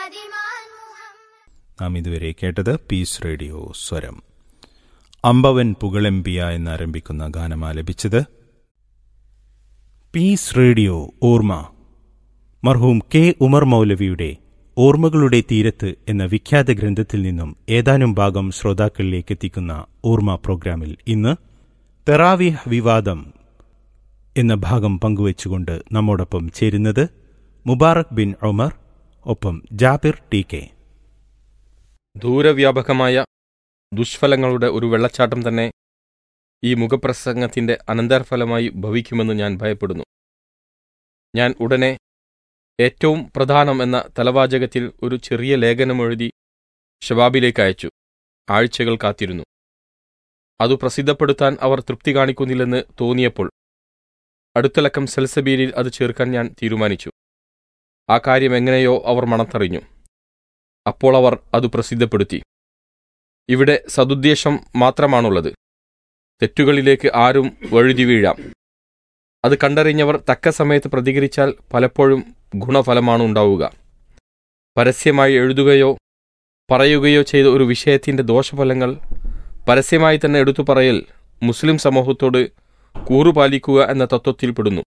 خادمان محمد നാം ഇതുവരെ കേട്ടത് പീസ് റേഡിയോ സ്വരം അമ്പവൻ പുകളെമ്പിയ എന്നാരംഭിക്കുന്ന ഗാനം ആലപിച്ചത് പീസ് റേഡിയോ ഓർമ്മ മർഹൂം കെ ഉമർ മൗലവിയുടെ ഓർമ്മകളുടെ തീരത്ത് എന്ന വിഖ്യാത ഗ്രന്ഥത്തിൽ നിന്നും ഏതാനും ഭാഗം ശ്രോതാക്കളിലേക്ക് എത്തിക്കുന്ന ഓർമ്മ പ്രോഗ്രാമിൽ ഇന്ന് തെറാവിഹ് വിവാദം എന്ന ഭാഗം പങ്കുവച്ചുകൊണ്ട് നമ്മോടൊപ്പം ചേരുന്നത് മുബാറക് ബിൻ ഉമർ ഒപ്പം ജാബിർ ടി കെ ദൂരവ്യാപകമായ ദുഷ്ഫലങ്ങളുടെ ഒരു വെള്ളച്ചാട്ടം തന്നെ ഈ മുഖപ്രസംഗത്തിന്റെ അനന്തരഫലമായി ഭവിക്കുമെന്ന് ഞാൻ ഭയപ്പെടുന്നു ഞാൻ ഉടനെ ഏറ്റവും പ്രധാനം എന്ന തലവാചകത്തിൽ ഒരു ചെറിയ ലേഖനമെഴുതി ഷബാബിലേക്ക് അയച്ചു ആഴ്ചകൾ കാത്തിരുന്നു അത് പ്രസിദ്ധപ്പെടുത്താൻ അവർ തൃപ്തി കാണിക്കുന്നില്ലെന്ന് തോന്നിയപ്പോൾ അടുത്തലക്കം സെൽസബീലിൽ അത് ചേർക്കാൻ ഞാൻ തീരുമാനിച്ചു ആ കാര്യം എങ്ങനെയോ അവർ മണത്തറിഞ്ഞു അപ്പോൾ അവർ അത് പ്രസിദ്ധപ്പെടുത്തി ഇവിടെ സതുദ്ദേശം മാത്രമാണുള്ളത് തെറ്റുകളിലേക്ക് ആരും വഴുതി വീഴാം അത് കണ്ടറിഞ്ഞവർ തക്ക സമയത്ത് പ്രതികരിച്ചാൽ പലപ്പോഴും ഗുണഫലമാണ് ഉണ്ടാവുക പരസ്യമായി എഴുതുകയോ പറയുകയോ ചെയ്ത ഒരു വിഷയത്തിന്റെ ദോഷഫലങ്ങൾ പരസ്യമായി തന്നെ എടുത്തു പറയൽ മുസ്ലിം സമൂഹത്തോട് കൂറുപാലിക്കുക എന്ന തത്വത്തിൽപ്പെടുന്നു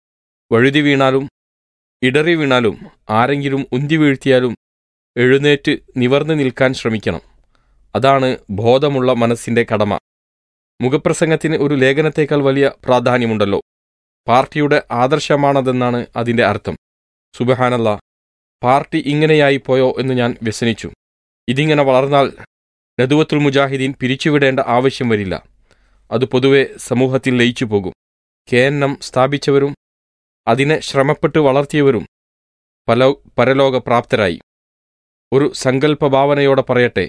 വഴുതി വീണാലും ഇടറി വീണാലും ആരെങ്കിലും ഉന്തി വീഴ്ത്തിയാലും എഴുന്നേറ്റ് നിവർന്നു നിൽക്കാൻ ശ്രമിക്കണം അതാണ് ബോധമുള്ള മനസ്സിന്റെ കടമ മുഖപ്രസംഗത്തിന് ഒരു ലേഖനത്തേക്കാൾ വലിയ പ്രാധാന്യമുണ്ടല്ലോ പാർട്ടിയുടെ ആദർശമാണതെന്നാണ് അതിന്റെ അർത്ഥം സുബഹാനല്ല പാർട്ടി ഇങ്ങനെയായി പോയോ എന്ന് ഞാൻ വ്യസനിച്ചു ഇതിങ്ങനെ വളർന്നാൽ നദുവത്തുൽ മുജാഹിദീൻ പിരിച്ചുവിടേണ്ട ആവശ്യം വരില്ല അത് പൊതുവെ സമൂഹത്തിൽ ലയിച്ചു പോകും കെ എൻ എം സ്ഥാപിച്ചവരും അതിനെ ശ്രമപ്പെട്ട് വളർത്തിയവരും പല പരലോക പ്രാപ്തരായി ഒരു സങ്കല്പ ഭാവനയോടെ പറയട്ടെ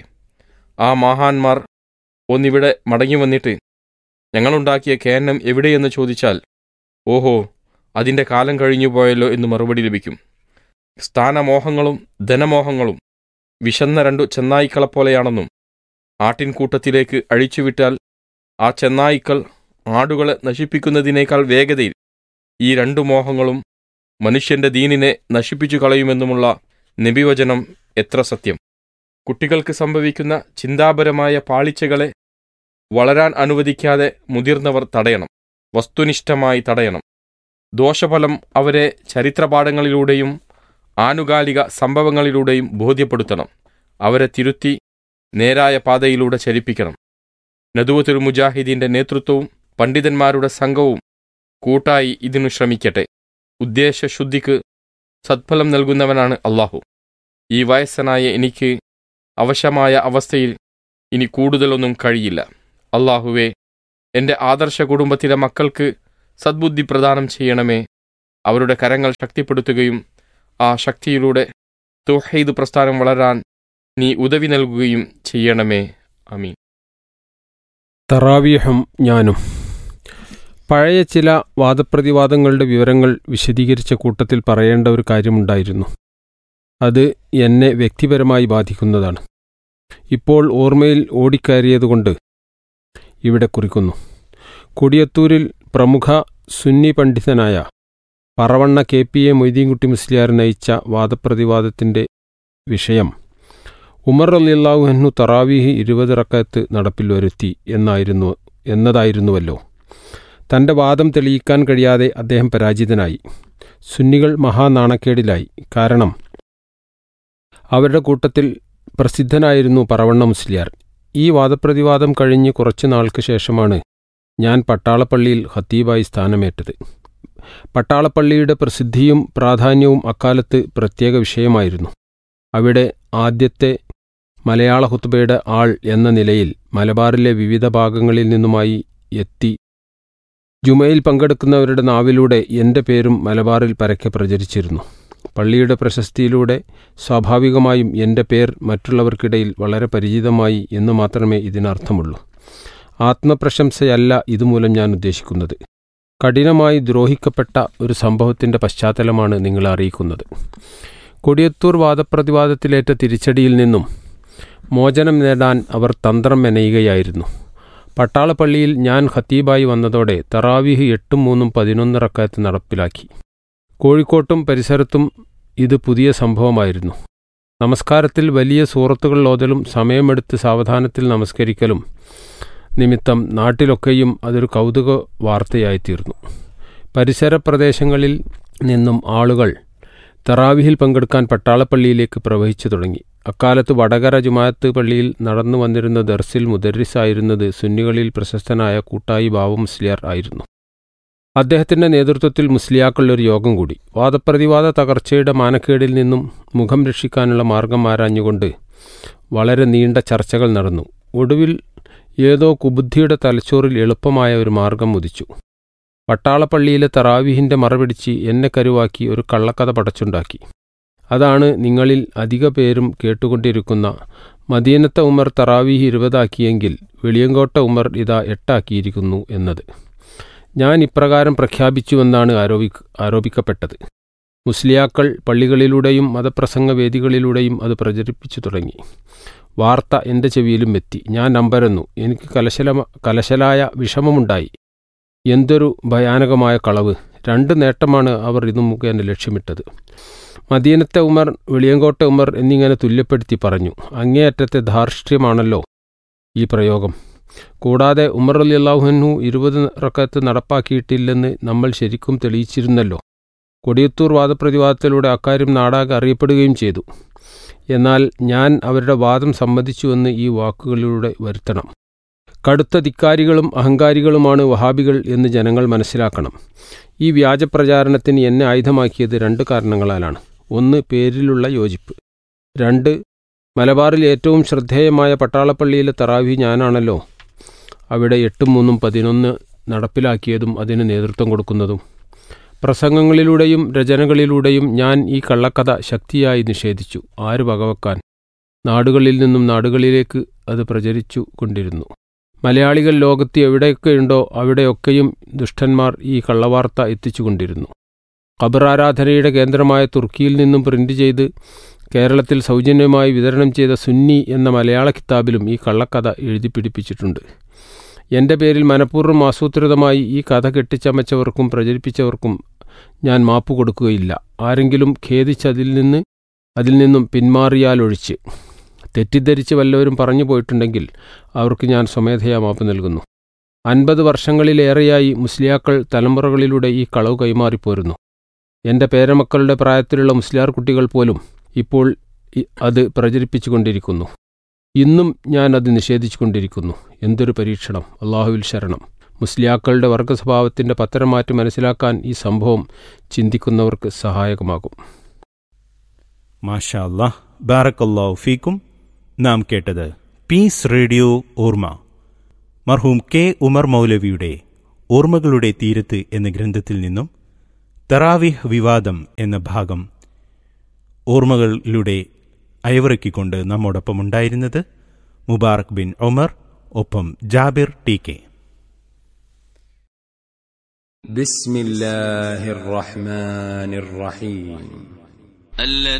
ആ മഹാന്മാർ ഒന്നിവിടെ മടങ്ങി വന്നിട്ട് ഞങ്ങളുണ്ടാക്കിയ കേനം എവിടെയെന്ന് ചോദിച്ചാൽ ഓഹോ അതിന്റെ കാലം കഴിഞ്ഞു പോയല്ലോ എന്ന് മറുപടി ലഭിക്കും സ്ഥാനമോഹങ്ങളും ധനമോഹങ്ങളും വിശന്ന രണ്ടു ചെന്നായിക്കളെപ്പോലെയാണെന്നും ആട്ടിൻകൂട്ടത്തിലേക്ക് അഴിച്ചുവിട്ടാൽ ആ ചെന്നായിക്കൾ ആടുകളെ നശിപ്പിക്കുന്നതിനേക്കാൾ വേഗതയിൽ ഈ രണ്ടു മോഹങ്ങളും മനുഷ്യന്റെ ദീനിനെ നശിപ്പിച്ചു കളയുമെന്നുമുള്ള നബിവചനം എത്ര സത്യം കുട്ടികൾക്ക് സംഭവിക്കുന്ന ചിന്താപരമായ പാളിച്ചകളെ വളരാൻ അനുവദിക്കാതെ മുതിർന്നവർ തടയണം വസ്തുനിഷ്ഠമായി തടയണം ദോഷഫലം അവരെ ചരിത്രപാഠങ്ങളിലൂടെയും ആനുകാലിക സംഭവങ്ങളിലൂടെയും ബോധ്യപ്പെടുത്തണം അവരെ തിരുത്തി നേരായ പാതയിലൂടെ ചലിപ്പിക്കണം നദുവത്തുൽ മുജാഹിദീന്റെ നേതൃത്വവും പണ്ഡിതന്മാരുടെ സംഘവും കൂട്ടായി ഇതിനു ശ്രമിക്കട്ടെ ഉദ്ദേശശുദ്ധിക്ക് സത്ഫലം നൽകുന്നവനാണ് അള്ളാഹു ഈ വയസ്സനായ എനിക്ക് അവശമായ അവസ്ഥയിൽ ഇനി കൂടുതലൊന്നും കഴിയില്ല അള്ളാഹുവെ എന്റെ ആദർശ കുടുംബത്തിലെ മക്കൾക്ക് സദ്ബുദ്ധി പ്രദാനം ചെയ്യണമേ അവരുടെ കരങ്ങൾ ശക്തിപ്പെടുത്തുകയും ആ ശക്തിയിലൂടെ തുഹീദ് പ്രസ്ഥാനം വളരാൻ നീ ഉദവി നൽകുകയും ചെയ്യണമേ അമീൻ തറാവീഹും ഞാനും പഴയ ചില വാദപ്രതിവാദങ്ങളുടെ വിവരങ്ങൾ വിശദീകരിച്ച കൂട്ടത്തിൽ പറയേണ്ട ഒരു കാര്യമുണ്ടായിരുന്നു അത് എന്നെ വ്യക്തിപരമായി ബാധിക്കുന്നതാണ് ഇപ്പോൾ ഓർമ്മയിൽ ഓടിക്കയറിയതുകൊണ്ട് ഇവിടെ കുറിക്കുന്നു കൊടിയത്തൂരിൽ പ്രമുഖ സുന്നി പണ്ഡിതനായ Paravanna K P A Moideenkutty Musliyar നയിച്ച വാദപ്രതിവാദത്തിൻ്റെ വിഷയം ഉമർ അലിയല്ലാഹുഹന്നു തറാവീഹ് ഇരുപത് റക്കത്ത് നടപ്പിൽ വരുത്തി എന്നായിരുന്നു എന്നതായിരുന്നുവല്ലോ തൻ്റെ വാദം തെളിയിക്കാൻ കഴിയാതെ അദ്ദേഹം പരാജിതനായി സുന്നികൾ മഹാനാണക്കേടിലായി കാരണം അവരുടെ കൂട്ടത്തിൽ പ്രസിദ്ധനായിരുന്നു പറവണ്ണ മുസ്ലിയാർ ഈ വാദപ്രതിവാദം കഴിഞ്ഞ് കുറച്ചു നാൾക്ക് ശേഷമാണ് ഞാൻ പട്ടാളപ്പള്ളിയിൽ ഖത്തീബായി സ്ഥാനമേറ്റത് പട്ടാളപ്പള്ളിയുടെ പ്രസിദ്ധിയും പ്രാധാന്യവും അക്കാലത്ത് പ്രത്യേക വിഷയമായിരുന്നു അവിടെ ആദ്യത്തെ മലയാള ഹുത്തുബയുടെ ആൾ എന്ന നിലയിൽ മലബാറിലെ വിവിധ ഭാഗങ്ങളിൽ നിന്നുമായി എത്തി ജുമയിൽ പങ്കെടുക്കുന്നവരുടെ നാവിലൂടെ എൻ്റെ പേരും മലബാറിൽ പരക്കെ പ്രചരിച്ചിരുന്നു പള്ളിയുടെ പ്രശസ്തിയിലൂടെ സ്വാഭാവികമായും എൻ്റെ പേർ മറ്റുള്ളവർക്കിടയിൽ വളരെ പരിചിതമായി എന്ന് മാത്രമേ ഇതിനർത്ഥമുള്ളൂ ആത്മപ്രശംസയല്ല ഇതുമൂലം ഞാൻ ഉദ്ദേശിക്കുന്നത് കഠിനമായി ദ്രോഹിക്കപ്പെട്ട ഒരു സംഭവത്തിൻ്റെ പശ്ചാത്തലമാണ് നിങ്ങളെ അറിയിക്കുന്നത് കൊടിയത്തൂർ വാദപ്രതിവാദത്തിലേറ്റ തിരിച്ചടിയിൽ നിന്നും മോചനം നേടാൻ അവർ തന്ത്രം മെനയുകയായിരുന്നു പട്ടാളപ്പള്ളിയിൽ ഞാൻ ഖത്തീബായി വന്നതോടെ തറാവീഹ് എട്ടും മൂന്നും പതിനൊന്ന് റക്കാത്ത് നടപ്പിലാക്കി കോഴിക്കോട്ടും പരിസരത്തും ഇത് പുതിയ സംഭവമായിരുന്നു നമസ്കാരത്തിൽ വലിയ സൂറത്തുകൾ ഓതലും സമയമെടുത്ത് സാവധാനത്തിൽ നമസ്കരിക്കലും നിമിത്തം നാട്ടിലൊക്കെയും അതൊരു കൗതുക വാർത്തയായിത്തീർന്നു പരിസര പ്രദേശങ്ങളിൽ നിന്നും ആളുകൾ തറാവിഹിൽ പങ്കെടുക്കാൻ പട്ടാളപ്പള്ളിയിലേക്ക് പ്രവഹിച്ചു തുടങ്ങി അക്കാലത്ത് വടകര ജുമാഅത്ത് പള്ളിയിൽ നടന്നു വന്നിരുന്ന ദർസിൽ മുദരിസായിരുന്നത് സുന്നികളിൽ പ്രശസ്തനായ കൂട്ടായി ബാബു മുസ്ലിയാർ ആയിരുന്നു അദ്ദേഹത്തിന്റെ നേതൃത്വത്തിൽ മുസ്ലിയാക്കൾ ഒരു യോഗം കൂടി വാദപ്രതിവാദ തകർച്ചയുടെ മാനക്കേടിൽ നിന്നും മുഖം രക്ഷിക്കാനുള്ള മാർഗം ആരാഞ്ഞുകൊണ്ട് വളരെ നീണ്ട ചർച്ചകൾ നടന്നു ഒടുവിൽ ഏതോ കുബുദ്ധിയുടെ തലച്ചോറിൽ എളുപ്പമായ ഒരു മാർഗം ഉദിച്ചു പട്ടാളപ്പള്ളിയിലെ തറാവിഹിന്റെ മറപിടിച്ച് എന്നെ കരുവാക്കി ഒരു കള്ളക്കഥ പടച്ചുണ്ടാക്കി അതാണ് നിങ്ങളിൽ അധിക പേരും കേട്ടുകൊണ്ടിരിക്കുന്ന മദീനത്തെ ഉമർ തറാവീഹ് ഇരുപതാക്കിയെങ്കിൽ വെളിയങ്കോട്ട ഉമർ ഇതാ എട്ടാക്കിയിരിക്കുന്നു എന്നത് ഞാൻ ഇപ്രകാരം പ്രഖ്യാപിച്ചുവെന്നാണ് ആരോപി ആരോപിക്കപ്പെട്ടത് മുസ്ലിയാക്കൾ പള്ളികളിലൂടെയും മതപ്രസംഗ വേദികളിലൂടെയും അത് പ്രചരിപ്പിച്ചു തുടങ്ങി വാർത്ത എൻ്റെ ചെവിയിലും എത്തി ഞാൻ നമ്പരന്നു എനിക്ക് കലശല കലശലായ വിഷമമുണ്ടായി എന്തൊരു ഭയാനകമായ കളവ് രണ്ട് നേട്ടമാണ് അവർ ഇതു മുഖേന ലക്ഷ്യമിട്ടത് മദീനത്തെ ഉമർ വെളിയങ്കോട്ടെ ഉമർ എന്നിങ്ങനെ തുല്യപ്പെടുത്തി പറഞ്ഞു അങ്ങേയറ്റത്തെ ധാർഷ്ട്യമാണല്ലോ ഈ പ്രയോഗം കൂടാതെ ഉമർ അലി അള്ളാഹുഹു ഇരുപത് റക്കത്ത് നടപ്പാക്കിയിട്ടില്ലെന്ന് നമ്മൾ ശരിക്കും തെളിയിച്ചിരുന്നല്ലോ കൊടിയത്തൂർ വാദപ്രതിവാദത്തിലൂടെ അക്കാര്യം നാടാകെ അറിയപ്പെടുകയും ചെയ്തു എന്നാൽ ഞാൻ അവരുടെ വാദം സമ്മതിച്ചുവെന്ന് ഈ വാക്കുകളിലൂടെ വരുത്തണം കടുത്ത ധിക്കാരികളും അഹങ്കാരികളുമാണ് വഹാബികൾ എന്ന് ജനങ്ങൾ മനസ്സിലാക്കണം ഈ വ്യാജപ്രചാരണത്തിന് എന്നെ ആയുധമാക്കിയത് രണ്ട് കാരണങ്ങളാലാണ് ഒന്ന് പേരിലുള്ള യോജിപ്പ് രണ്ട് മലബാറിൽ ഏറ്റവും ശ്രദ്ധേയമായ പട്ടാളപ്പള്ളിയിലെ തറാവി ഞാനാണല്ലോ അവിടെ എട്ടും മൂന്നും പതിനൊന്ന് നടപ്പിലാക്കിയതും അതിന് നേതൃത്വം കൊടുക്കുന്നതും പ്രസംഗങ്ങളിലൂടെയും രചനകളിലൂടെയും ഞാൻ ഈ കള്ളക്കഥ ശക്തിയായി നിഷേധിച്ചു ആര് വകവെക്കാൻ നാടുകളിൽ നിന്നും നാടുകളിലേക്ക് അത് പ്രചരിച്ചു കൊണ്ടിരുന്നു മലയാളികൾ ലോകത്ത് എവിടെയൊക്കെയുണ്ടോ അവിടെയൊക്കെയും ദുഷ്ടന്മാർ ഈ കള്ളവാർത്ത എത്തിച്ചുകൊണ്ടിരുന്നു ഖബറാരാധനയുടെ കേന്ദ്രമായ തുർക്കിയിൽ നിന്നും പ്രിന്റ് ചെയ്ത് കേരളത്തിൽ സൗജന്യമായി വിതരണം ചെയ്ത സുന്നി എന്ന മലയാള കിതാബിലും ഈ കള്ളക്കഥ എഴുതി പിടിപ്പിച്ചിട്ടുണ്ട് എൻ്റെ പേരിൽ മനഃപൂർവ്വം ആസൂത്രിതമായി ഈ കഥ കെട്ടിച്ചമച്ചവർക്കും പ്രചരിപ്പിച്ചവർക്കും ഞാൻ മാപ്പ് കൊടുക്കുകയില്ല ആരെങ്കിലും ഖേദിച്ചതിൽ നിന്ന് അതിൽ നിന്നും പിന്മാറിയാലൊഴിച്ച് തെറ്റിദ്ധരിച്ച് വല്ലവരും പറഞ്ഞു പോയിട്ടുണ്ടെങ്കിൽ അവർക്ക് ഞാൻ സ്വമേധയാ മാപ്പ് നൽകുന്നു അൻപത് വർഷങ്ങളിലേറെയായി മുസ്ലിയാക്കൾ തലമുറകളിലൂടെ ഈ കളവ് കൈമാറിപ്പോരുന്നു എൻ്റെ പേരമക്കളുടെ പ്രായത്തിലുള്ള മുസ്ലിയാർ കുട്ടികൾ പോലും ഇപ്പോൾ അത് പ്രചരിപ്പിച്ചുകൊണ്ടിരിക്കുന്നു ഇന്നും ഞാൻ അത് നിഷേധിച്ചുകൊണ്ടിരിക്കുന്നു എന്തൊരു പരീക്ഷണം അള്ളാഹുവിൽ ശരണം മുസ്ലിയാക്കളുടെ വർഗസ്വഭാവത്തിൻ്റെ പത്തരമാറ്റം മനസ്സിലാക്കാൻ ഈ സംഭവം ചിന്തിക്കുന്നവർക്ക് സഹായകമാകും മാഷാ അല്ലാഹ് ബാറക്കല്ലാഹു ഫീക്കും നാം കേട്ടത് പീസ് റേഡിയോ ഓർമ്മ മർഹൂം കെ ഉമർ മൗലവിയുടെ ഓർമ്മകളുടെ തീരത്ത് എന്ന ഗ്രന്ഥത്തിൽ നിന്നും തറാവിഹ് വിവാദം എന്ന ഭാഗം ഓർമ്മകളിലൂടെ അയവിറക്കിക്കൊണ്ട് നമ്മോടൊപ്പം ഉണ്ടായിരുന്നത് മുബാറക് ബിൻ ഒമർ ഒപ്പം ജാബിർ ടി കെ بسم الله الرحمن الرحيم الذي